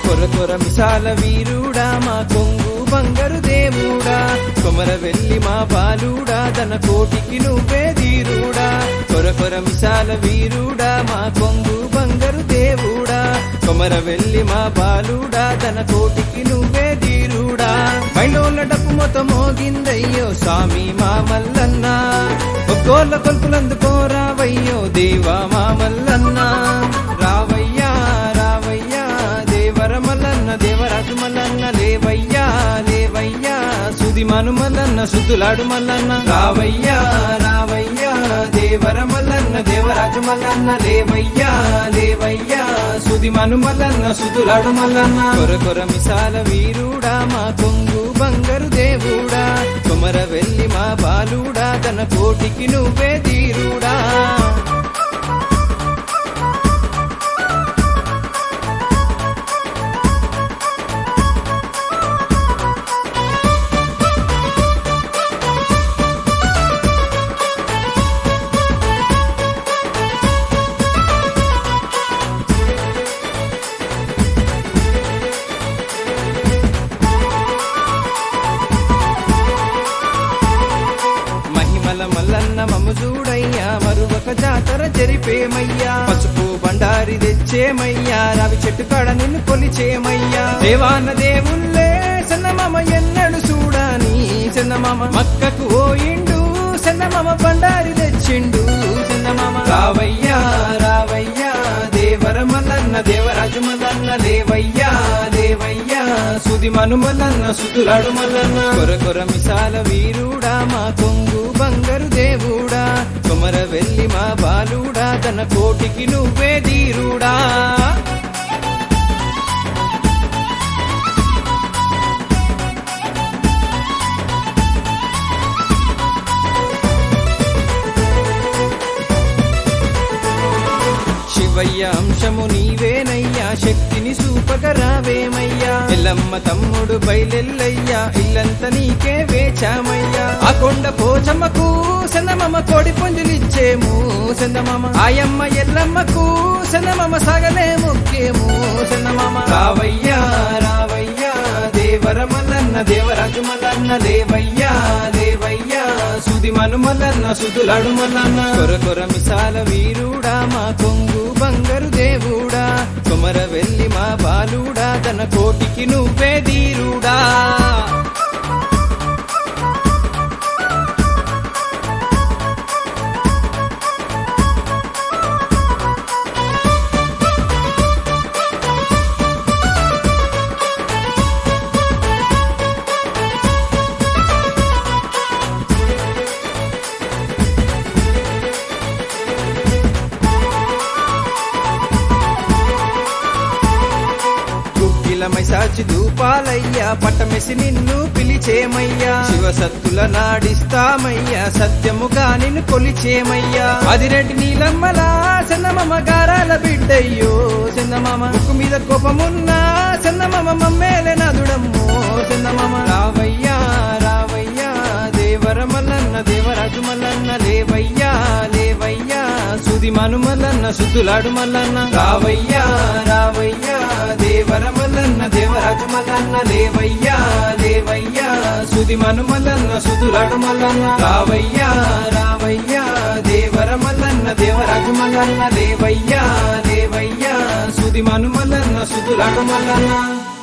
కొర కొర మిసాల వీరుడా మా కొంగు బంగారు దేవుడా కొమర వెళ్ళి మా బాలుడా తన కోటికి నువ్వే ధీరుడా కొర కొర మిసాల వీరుడా మా కొంగు బంగారు దేవుడా కొమర వెళ్ళి మా బాలుడా తన కోటికి నువ్వే ధీరుడా మైండోళ్ళ డప్పు మొత్తం మోగిందయ్యో స్వామి మా మల్లన్న ఒక్కోళ్ళ కొల్పులందుకో రావయ్యో దేవా మా మల్లన్న రావయ్యా రావయ్యా దేవర మల్లన్న దేవరాజు మల్లన్న లేవయ్యా లేవయ్యా సుది మను మల్లన్న సుద్దులాడు మల్లన్న రావయ్యా రావయ్యా దేవర మల్లన్న దేవరాజు మల్లన్న లేవయ్యా లేవయ్యా సుది మను మల్లన్న సుద్దులాడు మల్లన్న కొర కొర మిసాల వీరుడా మా కొంగు బంగారు దేవుడా కొమర వెళ్ళి మా బాలుడా తన కోటికి నువ్వే తీరుడా మహిమల మల్లన్న మమ్ము చూడయ్యా మరువక జాతర జరిపేమయ్యా పసుపు బండారి తెచ్చేమయ్యా రవి చెట్టు కాడ నిన్ను కొలిచేమయ్యా దేవాన దేవుళ్ళే సన్నమామ ఎన్నడు చూడాని చందమామ మక్కకు ఓయిండు చందమామ బండారి తెచ్చిండు చందమామ రావయ్యా రావయ్యా దేవర మల్లన్న దేవరాజు మల్లన్న లేవయ్యా లేవయ్యా సుది మను మల్లన్న సుతులాడు మల్లన్న కొర కొర మిసాల వీరుడా మా కొంగు బంగారు దేవుడా కొమర వెళ్ళి మా బాలుడా తన కోటికి నువ్వే ధీరుడా శివయ్య అంశము నీవేనయ్యా శక్తిని సూపగరావేమయ్యా ఎల్లమ్మ తమ్ముడు బయలెల్లయ్యా ఇల్లంత నీకే వేచామయ్యా ఆ కొండ పోచమ్మకు చందమామ కోడి పుంజులిచ్చేము చందమామ ఆయమ్మ ఎల్లమ్మకు చందమామ సగలే ముఖ్యము చందమామ రావయ్యా రావయ్యా దేవర మల్లన్న దేవరాజు మల్లన్న లేవయ్యా లేవయ్యా సుది మను మల్లన్న సుదులాడు మల్లన్న కొర కొర మిసాల వీరుడా మా కొంగు బంగారు దేవుడా కొమర వెళ్ళి మా బాలుడా తన కోటికి నువ్వే ధీరుడా గుగ్గిలమై సాచి దూపాలయ్యా పట్టమెసి నిన్ను పిలిచేమయ్యా శివసత్తుల నాడిస్తామయ్యా సత్యముగా నిన్ను కొలిచేమయ్యా అదిరెడ్డి నీలమ్మలా చందమామ గారాల బిడ్డయ్యో చందమామ ముక్కు మీద కోపమున్నా చందమామ మమ్మేలే నదుడమ్మో చందమామ రావయ్యా రావయ్యా దేవర మల్లన్న దేవరాజు మల్లన్న లేవయ్యా లేవయ్యా సుది మను మల్లన్న సుద్దులాడు మల్లన్న రావయ్యా రావయ్యా దేవర మల్లన్న దేవరాజు మల్లన్న లేవయ్యా లేవయ్యా సుది మను మల్లన్న సుదులాడు మల్లన్న రావయ్యా రావయ్యా దేవర మల్లన్న దేవరాజు మల్లన్న లేవయ్యా లేవయ్యా సుది మను మల్లన్న సుదులాడు మల్లన్న